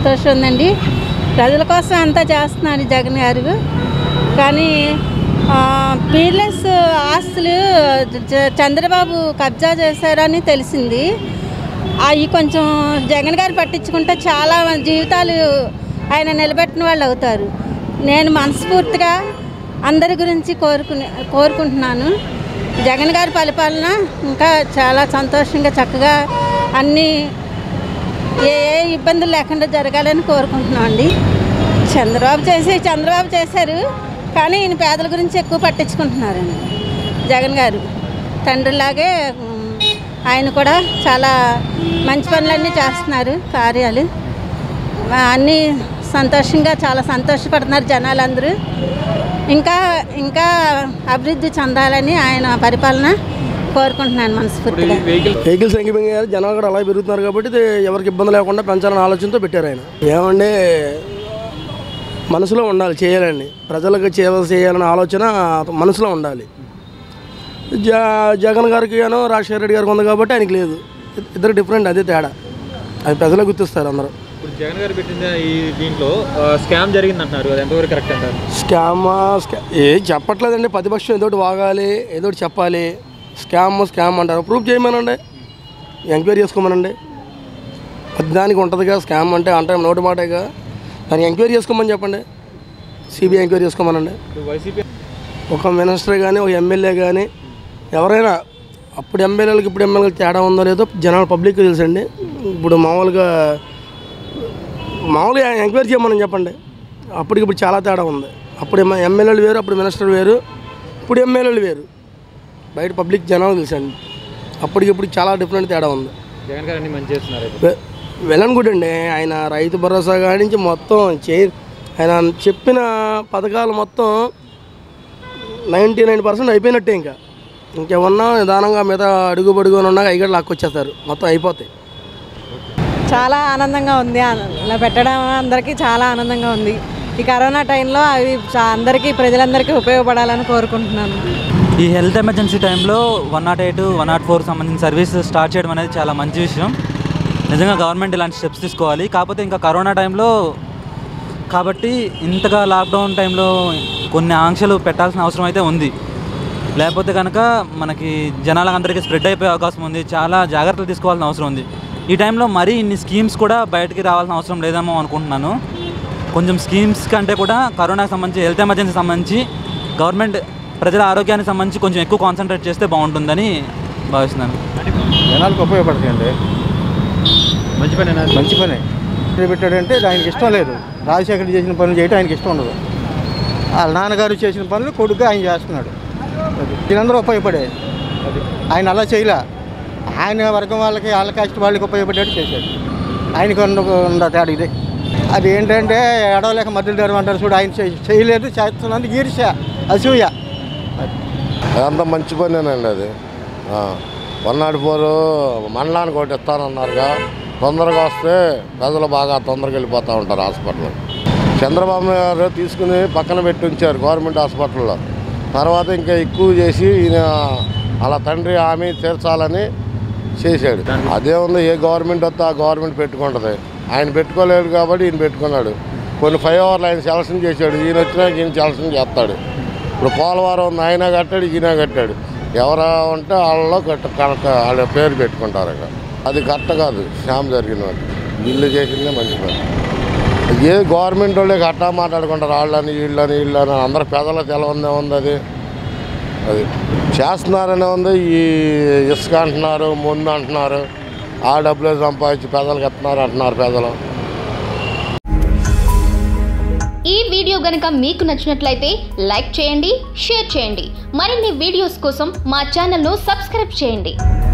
సంతోషం ఉందండి ప్రజల కోసం అంతా చేస్తున్నారు జగన్ గారు కానీ పీర్లెస్ ఆస్తులు జ- చంద్రబాబు కబ్జా చేశారని తెలిసింది అవి కొంచెం జగన్ గారు పట్టించుకుంటే చాలా మంది జీవితాలు ఆయన నిలబెట్టిన వాళ్ళు అవుతారు నేను మనస్ఫూర్తిగా అందరి గురించి కోరుకునే కోరుకుంటున్నాను జగన్ గారి పరిపాలన ఇంకా చాలా సంతోషంగా చక్కగా అన్నీ ఏ ఏ ఇబ్బందులు లేకుండా జరగాలని కోరుకుంటున్నాం అండి చంద్రబాబు చేసి చంద్రబాబు చేశారు కానీ ఈయన పేదల గురించి ఎక్కువ పట్టించుకుంటున్నారండి జగన్ గారు తండ్రిలాగే ఉమ్, ఆయన కూడా చాలా మంచి పనులన్నీ చేస్తున్నారు కార్యాలు ఆ, అన్నీ సంతోషంగా చాలా సంతోషపడుతున్నారు జనాలందరూ ఇంకా ఇంకా అభివృద్ధి చెందాలని ఆయన పరిపాలన కోరుకుంటున్నాను మనస్ఫూర్తిగా వెహికల్స్ సంఖ్య పెరిగారు జనాలు కూడా అలా పెరుగుతున్నారు కాబట్టి ఇది ఎవరికి ఇబ్బంది లేకుండా పెంచాలని ఆలోచనతో పెట్టారు ఆయన ఏమంటే మనసులో ఉండాలి చేయాలండి ప్రజలకు సేవ చేయాలనే ఆలోచన మనసులో ఉండాలి జ జగన్ గారికి గాను రాజశేఖర రెడ్డి గారికి ఉంది కాబట్టి ఆయనకి లేదు ఇద్దరు డిఫరెంట్ అదే తేడా అది ప్రజలే గుర్తిస్తారు అందరూ ఇప్పుడు జగన్ గారు పెట్టిన ఈ దీంట్లో స్కామ్ జరిగింది అంటున్నారు అది ఎంతవరకు కరెక్ట్ అంటారు స్కామ్ స్కా ఏ చెప్పట్లేదండి ప్రతిపక్షం ఏదోటి వాగాలి ఏదోటి చెప్పాలి స్కామ్ స్కామ్ అంటారు ప్రూఫ్ చేయమనండి ఎంక్వైరీ చేసుకోమనండి దానికి ఉంటుందిగా స్కామ్ అంటే అంటే నోటి మాటేగా దాన్ని ఎంక్వైరీ చేసుకోమని చెప్పండి సిబిఐ ఎంక్వైరీ చేసుకోమనండి ఇప్పుడు వైసీపీ ఒక మినిస్టర్ కానీ ఒక ఎమ్మెల్యే కానీ ఎవరైనా అప్పుడు ఎమ్మెల్యేలకు ఇప్పుడు ఎమ్మెల్యేలకు తేడా ఉందో లేదో జనాలు పబ్లిక్ తెలుసండి ఇప్పుడు మామూలుగా మామూలుగా ఎంక్వైరీ చేయమని చెప్పండి అప్పటికి ఇప్పుడు చాలా తేడా ఉంది అప్పుడు ఎమ్మె- ఎమ్మెల్యేలు వేరు అప్పుడు మినిస్టర్ వేరు ఇప్పుడు ఎమ్మెల్యేలు వేరు బయట పబ్లిక్ జనాలు తెలుసండి అప్పటికి ఇప్పుడు చాలా డిఫరెంట్ తేడా ఉంది జగన్ గారు అన్ని మంచి చేస్తున్నారు అయితే వె- వెల్ అండ్ గుడ్ అండి ఆయన రైతు భరోసా కాడి నుంచి మొత్తం చే ఆయన చెప్పిన పథకాలు మొత్తం నైంటీ నైన్ పర్సెంట్ అయిపోయినట్టే ఇంకా ఇంకేమన్నా నిదానంగా మీద అడుగు పడుగుని ఉన్నా ఐగడ లాక్కొచ్చేస్తారు మొత్తం అయిపోతాయి చాలా ఆనందంగా ఉంది ఆన- ఇలా పెట్టడం అందరికీ చాలా ఆనందంగా ఉంది ఈ కరోనా టైంలో అవి చా- అందరికీ ప్రజలందరికీ ఉపయోగపడాలని కోరుకుంటున్నాను ఈ హెల్త్ ఎమర్జెన్సీ టైంలో one not eight one not four సంబంధించిన సర్వీస్ స్టార్ట్ చేయడం అనేది చాలా మంచి విషయం నిజంగా గవర్నమెంట్ ఇలాంటి స్టెప్స్ తీసుకోవాలి కాకపోతే ఇంకా కరోనా టైంలో కాబట్టి ఇంతగా లాక్డౌన్ టైంలో కొన్ని ఆంక్షలు పెట్టాల్సిన అవసరం అయితే ఉంది లేకపోతే కనుక మనకి జనాలందరికీ స్ప్రెడ్ అయిపోయే అవకాశం ఉంది చాలా జాగ్రత్తలు తీసుకోవాల్సిన అవసరం ఉంది ఈ టైంలో మరీ ఇన్ని స్కీమ్స్ కూడా బయటికి రావాల్సిన అవసరం లేదేమో అనుకుంటున్నాను కొంచెం స్కీమ్స్ కంటే కూడా కరోనాకి సంబంధించి హెల్త్ ఎమర్జెన్సీ సంబంధించి గవర్నమెంట్ ప్రజల ఆరోగ్యానికి సంబంధించి కొంచెం ఎక్కువ కాన్సన్ట్రేట్ చేస్తే బాగుంటుందని భావిస్తున్నాను జనాలకు ఉపయోగపడుతుందండి మంచి పని మంచి పని ఎక్కడ పెట్టాడంటే ఇది ఆయనకి ఇష్టం లేదు రాజశేఖర్ చేసిన పనులు చేయడం ఆయనకి ఇష్టం ఉండదు వాళ్ళ నాన్నగారు చేసిన పనులు కొడుకుగా ఆయన చేస్తున్నాడు అది. వీళ్ళందరూ ఉపయోగపడే అది ఆయన అలా చేయలే ఆయన వర్గం వాళ్ళకి వాళ్ళ కాస్ట్ వాళ్ళకి ఉపయోగపడేట్టు చేశాడు ఆయనకు ఉన్న ఉన్న తేడా ఇదే అది ఏంటంటే ఎడవలేక మధ్యలో ధరం అంటారు చూడు ఆయన చేయ- చేయలేదు చేస్తున్నందుకు ఈర్ష అసూయ అది అంత మంచి పనేనండి అది వన్ నాట్ ఫోర్ మండలానికి ఒకటి ఇస్తానన్నారుగా తొందరగా వస్తే ప్రజలు బాగా తొందరగా వెళ్ళిపోతూ ఉంటారు హాస్పిటల్ చంద్రబాబు గారు తీసుకుని పక్కన పెట్టి ఉంచారు గవర్నమెంట్ హాస్పిటల్లో తర్వాత ఇంకా ఎక్కువ చేసి ఈయన అలా తండ్రి హామీ తీర్చాలని చేశాడు అదే ఉంది ఏ గవర్నమెంట్ వస్తే ఆ గవర్నమెంట్ పెట్టుకుంటుంది ఆయన పెట్టుకోలేడు కాబట్టి ఈయన పెట్టుకున్నాడు కొన్ని ఫైవ్ అవర్లు ఆయన సెలక్షన్ చేశాడు ఈయన వచ్చినా ఈయన సెలక్షన్ చేస్తాడు ఇప్పుడు పోలవరం ఉంది ఆయన కట్టాడు ఈయన కట్టాడు ఎవరు ఉంటే వాళ్ళలో కట్ట కరెక్ట్ వాళ్ళ పేరు పెట్టుకుంటారు ఇక అది కరెక్ట్ కాదు శ్యామ్ జరిగిన వాటి వీళ్ళు చేసిందే మంచి పని ఏ గవర్నమెంట్ వాళ్ళే కట్టా మాట్లాడుకుంటారు వాళ్ళని వీళ్ళని వీళ్ళని అందరు పెదల తెలవందే ఉంది అది అది చేస్తున్నారనే ఉంది ఈ ఇసుక అంటున్నారు ముందు అంటున్నారు ఆ డబ్బులే సంపాదించి పెదలకు ఎత్తున్నారు అంటున్నారు పెదలు ఈ వీడియో గనుక మీకు నచ్చినట్లయితే లైక్ చేయండి షేర్ చేయండి మరిన్ని వీడియోస్ కోసం మా ఛానల్ను సబ్స్క్రైబ్ చేయండి